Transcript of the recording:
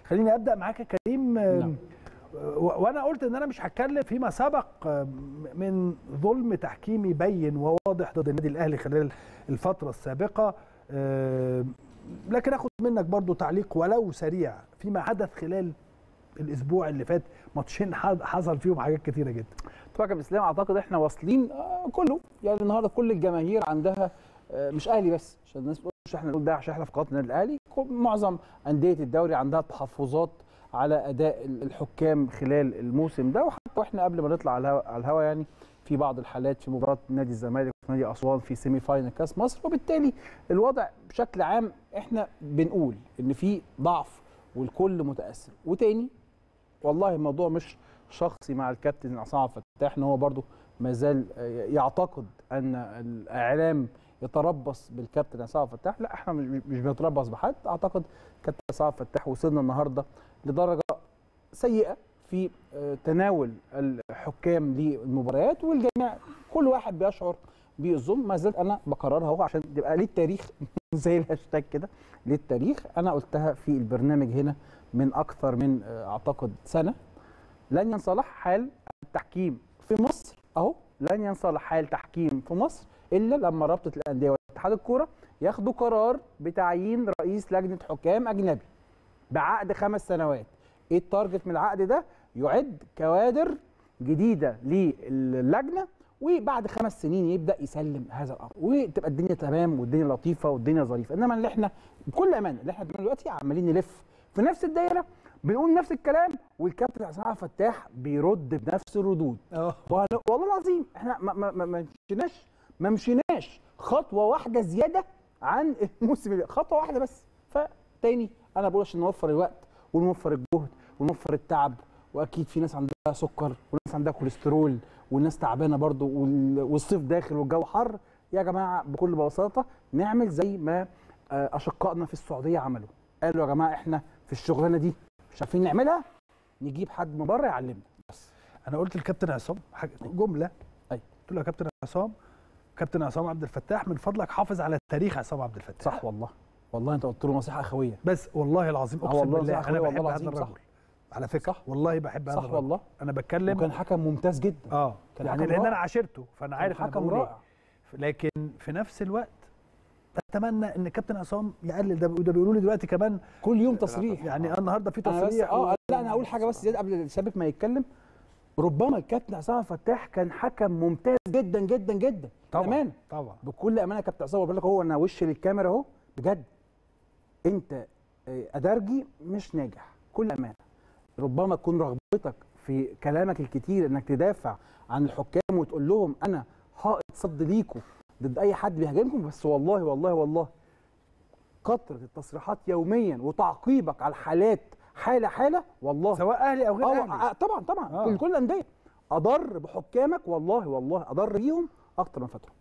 خليني ابدا معاك يا كريم نعم. و- وانا قلت ان انا مش هتكلم فيما سبق من ظلم تحكيمي بين وواضح ضد النادي الاهلي خلال الفتره السابقه آه، لكن اخد منك برضو تعليق ولو سريع فيما حدث خلال الاسبوع اللي فات ماتشين حد- حصل فيهم حاجات كتيره جدا طبعا يا كابتن اسلام اعتقد احنا واصلين آه، كله يعني النهارده كل الجماهير عندها آه، مش اهلي بس عشان الناس تقول مش احنا نقول ده عشان احنا في قناه النادي الاهلي كل- معظم انديه الدوري عندها تحفظات على اداء ال- الحكام خلال الموسم ده وحتى واحنا قبل ما نطلع على الهوا- على الهوا يعني في بعض الحالات في مباراه نادي الزمالك ونادي اسوان في سيمي فاينل كاس مصر وبالتالي الوضع بشكل عام احنا بنقول ان في ضعف والكل متاثر وتاني والله الموضوع مش شخصي مع الكابتن عصام عبد الفتاح ان هو برضو ما زال يعتقد ان الاعلام يتربص بالكابتن عصام عبد الفتاح لا احنا مش مش بنتربص بحد اعتقد كابتن عصام عبد الفتاح وصلنا النهارده لدرجه سيئه في آه، تناول الحكام للمباريات والجميع كل واحد بيشعر بالظلم ما زلت انا بكررها اهو عشان تبقى للتاريخ زي الهاشتاج كده للتاريخ انا قلتها في البرنامج هنا من اكثر من آه، اعتقد سنه لن ينصلح حال التحكيم في مصر اهو لن ينصلح حال تحكيم في مصر الا لما رابطه الانديه واتحاد الكوره ياخدوا قرار بتعيين رئيس لجنه حكام اجنبي بعقد خمس سنوات ايه التارجت من العقد ده يعد كوادر جديده للجنه وبعد خمس سنين يبدا يسلم هذا الامر وتبقى الدنيا تمام والدنيا لطيفه والدنيا ظريفه انما اللي احنا بكل امانه اللي احنا بنعمله دلوقتي عمالين نلف في نفس الدايره بنقول نفس الكلام والكابتن عصام عبد الفتاح بيرد بنفس الردود اه وأنا- والله العظيم احنا ما ما ما ما مشيناش ما مشيناش خطوه واحده زياده عن الموسم اللي خطوه واحده بس فتاني انا بقول عشان نوفر الوقت ونوفر الجهد ونوفر التعب واكيد في ناس عندها سكر وناس عندها كوليسترول والناس تعبانه برضو وال- والصيف داخل والجو حر يا جماعه بكل بساطه نعمل زي ما آه، اشقائنا في السعوديه عملوا قالوا يا جماعه احنا في الشغلانه دي مش عارفين نعملها نجيب حد من بره يعلمنا بس انا قلت للكابتن عصام حاجة جمله أيوة. قلت له يا كابتن عصام كابتن عصام عبد الفتاح من فضلك حافظ على تاريخ عصام عبد الفتاح صح والله والله انت قلت له نصيحه اخويه بس والله العظيم آه اقسم والله بالله صح انا والله بحب هذا العظيم صح. الرجل على فكره صح. والله بحب هذا صح الرجل والله انا بتكلم وكان حكم ممتاز جدا اه كان يعني حكم لان انا رائع. عاشرته فانا كان عارف أنا حكم بقول إيه. رائع لكن في نفس الوقت اتمنى ان كابتن عصام يقلل ده وده بيقولوا لي دلوقتي كمان كل يوم تصريح يعني النهارده في أنا بس تصريح اه لا انا هقول حاجه بس زياده قبل الشباب ما يتكلم ربما الكابتن عصام عبد الفتاح كان حكم ممتاز جدا جدا جدا طبعا بامانه طبعا بكل امانه يا كابتن عصام بقول لك هو انا وش للكاميرا اهو بجد انت آه، ادرجي مش ناجح كل امانه ربما تكون رغبتك في كلامك الكتير انك تدافع عن الحكام وتقول لهم انا حائط صد ليكوا ضد اي حد بيهاجمكم بس والله والله والله كثره التصريحات يوميا وتعقيبك على الحالات حاله حاله والله سواء اهلي او غير اه اهلي آه، طبعا طبعا آه. كل كل الانديه اضر بحكامك والله والله اضر بيهم اكتر من فتره